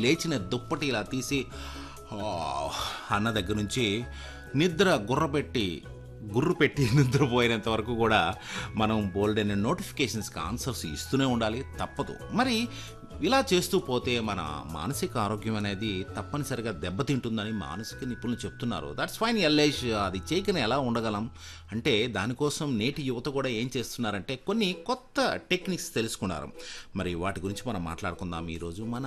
లేచిన దుప్పటి ఇలా తీసి "ఆ" అన్న దగ్గర నుంచి నిద్ర గుర్రపెట్టి గుర్రు పెట్టి నిద్రపోయినంత వరకు కూడా మనం బోల్డ్ అయిన నోటిఫికేషన్స్కి ఆన్సర్స్ ఇస్తూనే ఉండాలి తప్పదు మరి ఇలా చేస్తూ పోతే మన మానసిక ఆరోగ్యం అనేది తప్పనిసరిగా దెబ్బతింటుందని మానసిక నిపుణులు చెప్తున్నారు దట్స్ ఫైన్ ఎల్ఐష్ అది చేయకనే ఎలా ఉండగలం అంటే దానికోసం నేటి యువత కూడా ఏం చేస్తున్నారంటే కొన్ని కొత్త టెక్నిక్స్ తెలుసుకున్నారు మరి వాటి గురించి మనం మాట్లాడుకుందాం ఈరోజు మన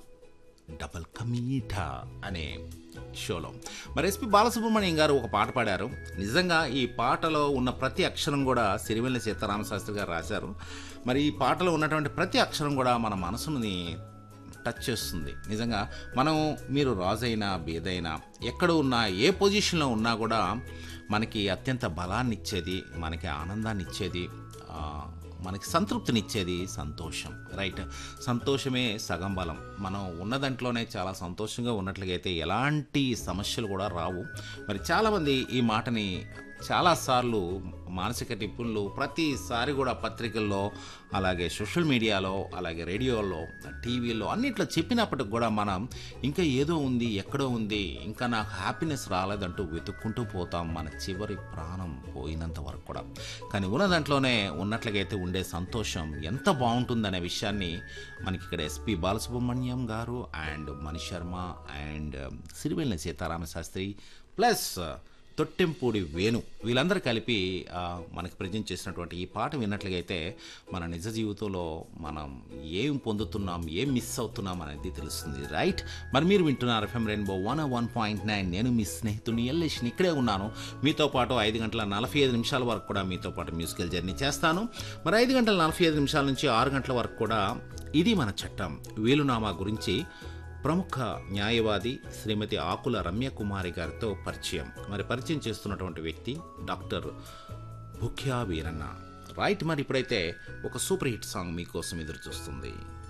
డబల్ కమీఠా అనే షోలో మరి ఎస్పి బాలసుబ్రహ్మణ్యం గారు ఒక పాట పాడారు నిజంగా ఈ పాటలో ఉన్న ప్రతి అక్షరం కూడా సిరివెల్లి సీతారామశాస్త్రి గారు రాశారు మరి ఈ పాటలో ఉన్నటువంటి ప్రతి అక్షరం కూడా మన మనసుని టచ్ చేస్తుంది నిజంగా మనం మీరు రాజైనా బీదైనా ఎక్కడ ఉన్నా ఏ పొజిషన్లో ఉన్నా కూడా మనకి అత్యంత బలాన్ని ఇచ్చేది మనకి ఆనందాన్ని ఇచ్చేది ఆ, మనకి సంతృప్తినిచ్చేది సంతోషం రైట్ సంతోషమే సగం బలం మనం ఉన్న దాంట్లోనే చాలా సంతోషంగా ఉన్నట్లయితే ఎలాంటి సమస్యలు కూడా రావు మరి చాలామంది ఈ మాటని చాలాసార్లు మానసిక నిపుణులు ప్రతిసారి కూడా పత్రికల్లో అలాగే సోషల్ మీడియాలో అలాగే రేడియోలో టీవీలో అన్నిట్లో చెప్పినప్పటికి కూడా మనం ఇంకా ఏదో ఉంది ఎక్కడో ఉంది ఇంకా నాకు హ్యాపీనెస్ రాలేదంటూ వెతుక్కుంటూ పోతాం మన చివరి ప్రాణం పోయినంత వరకు కూడా కానీ ఉన్న దాంట్లోనే ఉన్నట్లయితే ఉండే సంతోషం ఎంత బాగుంటుందనే విషయాన్ని మనకి ఇక్కడ ఎస్పి బాలసుబ్రహ్మణ్యం గారు and Mani Sharma and Sirivennela Seetharama Sastry plus Thottempudi Venu వీళ్ళందరూ కలిపి ఆ, మనకి ప్రజెంట్ చేసినటువంటి ఈ పాట విన్నట్లయితే మన నిజ జీవితంలో మనం ఏం పొందుతున్నాం ఏం మిస్ అవుతున్నాం అనేది తెలుస్తుంది రైట్ మరి మీరు వింటున్నారు FM rainbow one one point nine నేను మీ స్నేహితుని ఎల్లేషన్ ఇక్కడే ఉన్నాను మీతో పాటు ఐదు గంటల నలభై ఐదు నిమిషాల వరకు కూడా మీతో పాటు మ్యూజికల్ జర్నీ చేస్తాను మరి ఐదు గంటల నలభై ఐదు నిమిషాల నుంచి ఆరు గంటల వరకు కూడా ఇది మన చట్టం వీలునామా గురించి ప్రముఖ న్యాయవాది శ్రీమతి ఆకుల రమ్యకుమారి గారితో పరిచయం మరి పరిచయం చేస్తున్నటువంటి వ్యక్తి డాక్టర్ భుఖ్యా వీరన్న రైట్ మరి ఇప్పుడైతే ఒక సూపర్ హిట్ సాంగ్ మీకోసం ఎదురు చూస్తుంది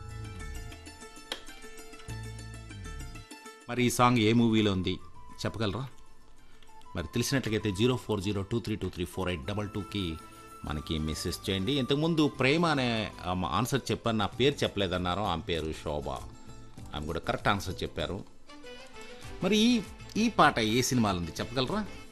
మరి ఈ సాంగ్ ఏ మూవీలో ఉంది చెప్పగలరా మరి తెలిసినట్లయితే zero four zero two three two three four eight double టూకి మనకి మెసేజ్ చేయండి ఇంతకుముందు ప్రేమ అనే ఆమె ఆన్సర్ చెప్పాను నా పేరు చెప్పలేదన్నారు ఆమె పేరు శోభ ఆమె కూడా కరెక్ట్ ఆన్సర్ చెప్పారు మరి ఈ ఈ పాట ఏ సినిమాలో ఉంది చెప్పగలరా